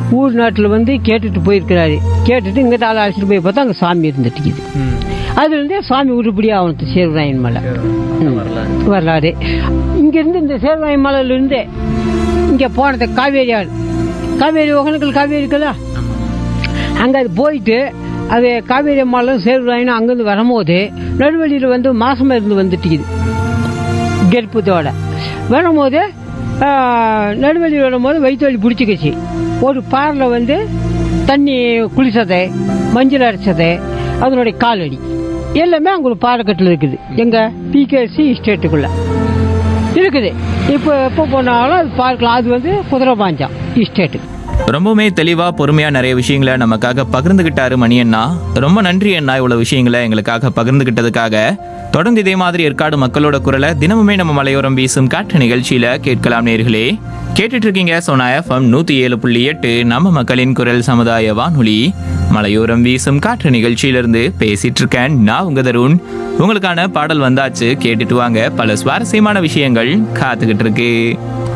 ஊர் நாட்டில் வந்து கேட்டுட்டு போயிருக்கிறாரு கேட்டுட்டு இங்கே ஆள் அழைச்சிட்டு போய் பார்த்தா அங்கே சாமி இருந்துட்டுக்குது அதுலேருந்தே சாமி உருப்படி ஆகணும் சேர்வராயன் மலை ம். வரலாறு இங்கேருந்து இந்த சேர்வராயன் மலையிலேருந்து இங்கே போனது காவேரி ஆறு காவேரி ஒகேனக்கல் காவேரி இருக்குல்ல அங்கே அது போயிட்டு அது காவேரி அம்மாலும் சேர்வராயனும் அங்கேருந்து வரும்போது நடுவழியில் வந்து மாசமாக இருந்து வந்துட்டுக்குது கெருப்பத்தோட வரும்போது நடுவழி வரும்போது வயிற்று வலி பிடிச்சிக்கிச்சு ஒரு பாரில் வந்து தண்ணி குளிச்சது மஞ்சள் அரைச்சது அதனுடைய காலடி எல்லாமே அங்கே ஒரு பாறைக்கட்டில் இருக்குது எங்கள் பிகேசி ஸ்டேட்டுக்குள்ள இருக்குது இப்போ எப்போ போனாலும் அது பார்க்கலாம் அது வந்து குதிரை பாஞ்சாம் ஸ்டேட்டு ரொம்பவுமே தெளிவா பொறுமையா நிறைய விஷயங்களை நமக்காக பகிர்ந்துகிட்டாரு மணி அண்ணா ரொம்ப நன்றி அண்ணா இவ்வளவு விஷயங்களை எங்களுக்காக பகிர்ந்துகிட்டதுக்காக தொடர்ந்து இதே மாதிரி ஏற்காடு மக்களோட குரலை தினமுமே நம்ம மலையோரம் வீசும் காற்று நிகழ்ச்சியில கேட்கலாம் நேர்களே கேட்டுட்டு இருக்கீங்க சோனா எஃப்எம் நூத்தி ஏழு புள்ளி எட்டு நம்ம மக்களின் குரல் சமுதாய வானொலி மலையோரம் வீசும் காற்று நிகழ்ச்சியிலிருந்து பேசிட்டு இருக்கேன் நான் உங்க தருண் உங்களுக்கான பாடல் வந்தாச்சு கேட்டுட்டு வாங்க பல சுவாரஸ்யமான விஷயங்கள் காத்துக்கிட்டு இருக்கு